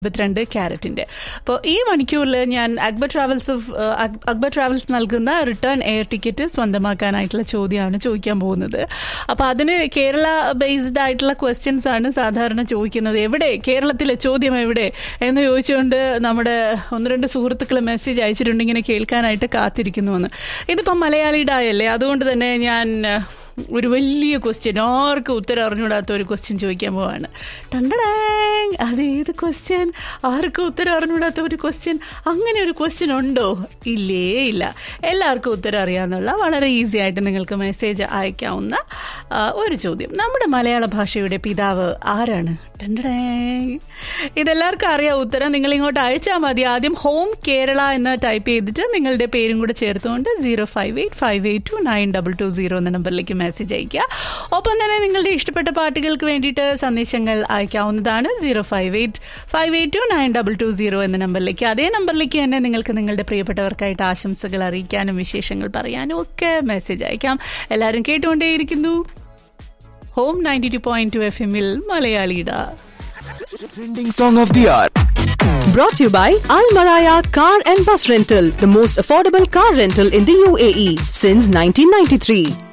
ഇരുപത്തിരണ്ട് ക്യാരറ്റിന്റെ അപ്പോൾ ഈ മണിക്കൂറിൽ ഞാൻ Akbar travels of Akbar travels നൽകുന്ന റിട്ടേൺ എയർ ടിക്കറ്റ് സ്വന്തമാക്കാനായിട്ടുള്ള ചോദ്യമാണ് ചോദിക്കാൻ പോകുന്നത് അപ്പോൾ അതിന് കേരള ബേസ്ഡ് ആയിട്ടുള്ള ക്വസ്റ്റ്യൻസ് ആണ് സാധാരണ ചോദിക്കുന്നത് എവിടെ കേരളത്തിലെ ചോദ്യം എവിടെ എന്ന് ചോദിച്ചുകൊണ്ട് നമ്മുടെ ഒന്ന് രണ്ട് സുഹൃത്തുക്കൾ മെസ്സേജ് അയച്ചിട്ടുണ്ട് ഇങ്ങനെ കേൾക്കാനായിട്ട് കാത്തിരിക്കുന്നുവെന്ന് ഇതിപ്പം മലയാളിയുടെ ആയല്ലേ അതുകൊണ്ട് തന്നെ ഞാൻ ഒരു വലിയ ക്വസ്റ്റ്യൻ ആർക്കും ഉത്തരം അറിഞ്ഞുകൂടാത്ത ഒരു ക്വസ്റ്റ്യൻ ചോദിക്കാൻ പോവാണ് ടണ്ടടാങ് അത് ഏത് ക്വസ്റ്റ്യൻ ആർക്കും ഉത്തരം അറിഞ്ഞുകൂടാത്ത ഒരു ക്വസ്റ്റ്യൻ അങ്ങനെ ഒരു ക്വസ്റ്റ്യൻ ഉണ്ടോ ഇല്ലേ ഇല്ല എല്ലാവർക്കും ഉത്തരം അറിയാമെന്നുള്ള വളരെ ഈസി ആയിട്ട് നിങ്ങൾക്ക് മെസ്സേജ് അയക്കാവുന്ന ഒരു ചോദ്യം നമ്മുടെ മലയാള ഭാഷയുടെ പിതാവ് ആരാണ് ടണ്ടടാങ് ഇതെല്ലാവർക്കും അറിയാം ഉത്തരം നിങ്ങൾ ഇങ്ങോട്ട് അയച്ചാൽ മതി ആദ്യം ഹോം കേരള എന്ന് ടൈപ്പ് ചെയ്തിട്ട് നിങ്ങളുടെ പേരും കൂടെ ചേർത്തുകൊണ്ട് zero five eight five eight two nine double two zero എന്ന നമ്പറിലേക്ക് മെസ്സേജ് അയയ്ക്കുക ഒപ്പം തന്നെ നിങ്ങളുടെ ഇഷ്ടപ്പെട്ട പാട്ടുകൾക്ക് വേണ്ടിയിട്ട് സന്ദേശങ്ങൾ അയക്കാവുന്നതാണ് zero five eight five eight two nine double two zero എന്ന നമ്പറിലേക്ക് അതേ നമ്പറിലേക്ക് തന്നെ നിങ്ങൾക്ക് നിങ്ങളുടെ പ്രിയപ്പെട്ടവർക്കായിട്ട് ആശംസകൾ അറിയിക്കാനും വിശേഷങ്ങൾ പറയാനും ഒക്കെ മെസ്സേജ് അയക്കാം എല്ലാവരും കേട്ടുകൊണ്ടേയിരിക്കുന്നു home ninety two point two F എമ്മിൽ മലയാളിയുടെ Trending song of the hour. Brought to you by Al Maraya Car and Bus Rental, the most affordable car rental in the UAE since 1993.